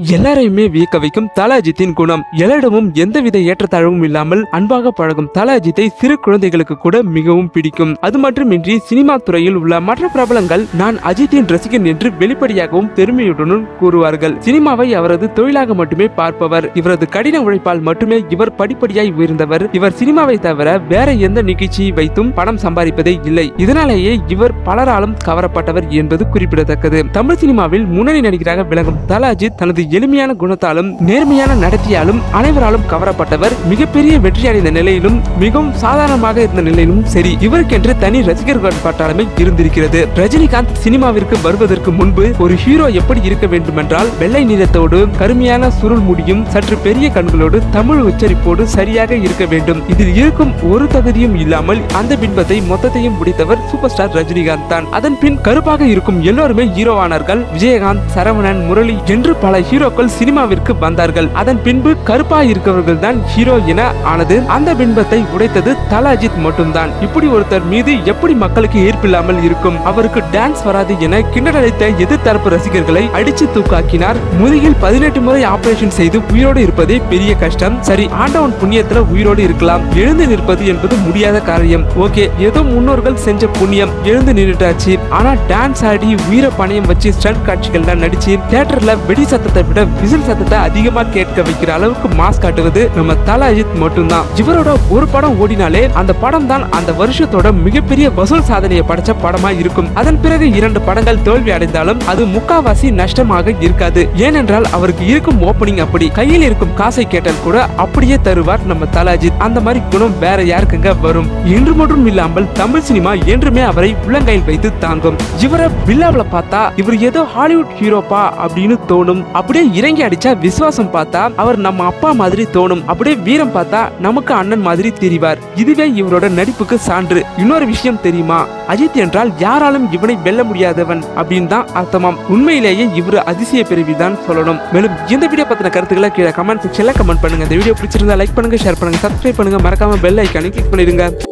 எல்லாரையுமே வியக்க வைக்கும் தல அஜித்தின் குணம் எல்லாரிடமும் எந்தவித ஏற்றத்தாழ்வும் இல்லாமல் அன்பாக பழகும் தல அஜித்தை சிறு குழந்தைகளுக்கு கூட மிகவும் பிடிக்கும் அது மட்டுமின்றி சினிமா துறையில் உள்ள மற்ற பிரபலங்கள் நான் அஜித்தின் ரசிகன் என்று வெளிப்படையாகவும் பெருமையுடனும் கூறுவார்கள் சினிமாவை அவரது தொழிலாக மட்டுமே பார்ப்பவர் இவரது கடின உழைப்பால் மட்டுமே இவர் படிப்படியாய் உயர்ந்தவர் இவர் சினிமாவை தவிர வேற எந்த நிகழ்ச்சியை வைத்தும் பணம் சம்பாதிப்பதே இல்லை இதனாலேயே இவர் பலராலும் கவரப்பட்டவர் என்பது குறிப்பிடத்தக்கது தமிழ் சினிமாவில் முன்னணி நடிகராக விளங்கும் தல அஜித் தனது எளிமையான குணத்தாலும் நேர்மையான நடத்தியாலும் அனைவராலும் கவரப்பட்டவர் மிகப்பெரிய வெற்றி அடைந்த நிலையிலும் மிகவும் சாதாரணமாக இருந்த நிலையிலும் சரி இவருக்கென்று தனி ரசிகர்கள் பட்டாளமே இருந்திருக்கிறது ரஜினிகாந்த் சினிமாவிற்கு வருவதற்கு முன்பு ஒரு ஹீரோ எப்படி இருக்க வேண்டுமென்றால் வெள்ளை நிறத்தோடு கருமையான சுருள் முடியும் சற்று பெரிய கண்களோடு தமிழ் உச்சரிப்போடு சரியாக இருக்க வேண்டும் இதில் இருக்கும் ஒரு தகுதியும் இல்லாமல் அந்த பின்பத்தை மொத்தத்தையும் முடித்தவர் சூப்பர் ஸ்டார் ரஜினிகாந்த் தான் அதன் பின் கருப்பாக இருக்கும் எல்லோருமே ஹீரோவானார்கள் விஜயகாந்த் சரவணன் முரளி என்று பல ஹீரோக்கள் சினிமாவிற்கு வந்தார்கள் அதன் பின்பு கருப்பா இருக்கவர்கள் தான் ஹீரோ என ஆனது அந்த பின்பத்தை உடைத்தது தல அஜித் மட்டும்தான் இப்படி ஒருத்தர் மீது எப்படி மக்களுக்கு ஈர்ப்பில்லாமல் இருக்கும் அவருக்கு டான்ஸ் வராது என கிண்டலடித்த எதிர்த்தரப்பு ரசிகர்களை அடிச்சு தூக்காக்கினார் முதுகில் பதினெட்டு முறை ஆபரேஷன் செய்து உயிரோடு இருப்பதே பெரிய கஷ்டம் சரி ஆண்டவன் புண்ணியத்துல உயிரோடு இருக்கலாம் எழுந்து நிற்பது என்பது முடியாத காரியம் ஓகே ஏதோ முன்னோர்கள் செஞ்ச புண்ணியம் எழுந்து நின்றுட்டாச்சு ஆனா டான்ஸ் ஆடி உயிரை பணயம் வச்சு ஸ்டண்ட் காட்சிகள்லாம் நடிச்சு தியேட்டர்ல வெடி சத்தத்தை விட விசில் சத்தத்தை அதிகமா கேட்க வைக்கிற அளவுக்கு மாஸ் காட்டுவது நம்ம தல அஜித் மட்டும்தான் இவரோட ஒரு படம் ஓடினாலே அந்த படம் தான் அந்த வருஷத்தோட மிகப்பெரிய வசூல் சாதனையை படைச்ச படமா இருக்கும் அதன் பிறகு இரண்டு படங்கள் தோல்வி அடைந்தாலும் அது முக்காவாசி நஷ்டமாக இருக்காது ஏனென்றால் அவருக்கு இருக்கும் ஓப்பனிங் அப்படி கையில் இருக்கும் காசை கேட்டால் கூட அப்படியே தருவார் நம்ம தல அஜித் அந்த மாதிரி குணம் வேற யாருக்குங்க வரும் இன்று மட்டும் இல்லாமல் தமிழ் சினிமா என்றுமே அவரை உள்ளங்கையில் வைத்து தாங்கும் இவரை வில்லாவில பார்த்தா இவர் ஏதோ ஹாலிவுட் ஹீரோப்பா அப்படின்னு தோணும் அப்படியே இறங்கி அடிச்சா விசுவாசம் பார்த்தா அவர் நம்ம அப்பா மாதிரி தோணும் அப்படியே வீரம் பார்த்தா நமக்கு அண்ணன் மாதிரி தெரிவார் இதுவே இவரோட நடிப்புக்கு சான்று இன்னொரு விஷயம் தெரியுமா அஜித் என்றால் யாராலும் இவனை வெல்ல முடியாதவன் அப்படின்னு தான் அர்த்தமாம் உண்மையிலேயே இவர் அதிசய பிறவிதான் சொல்லணும் மேலும் இந்த வீடியோ பத்தின கருத்துக்களை கீழே கமெண்ட் செக்ஷன்ல கமெண்ட் பண்ணுங்க இந்த வீடியோ பிடிச்சிருந்தா லைக் பண்ணுங்க ஷேர் பண்ணுங்க சப்ஸ்கிரைப் பண்ணுங்க மறக்காம பெல் ஐக்கானை கிளிக் பண்ணிடுங்க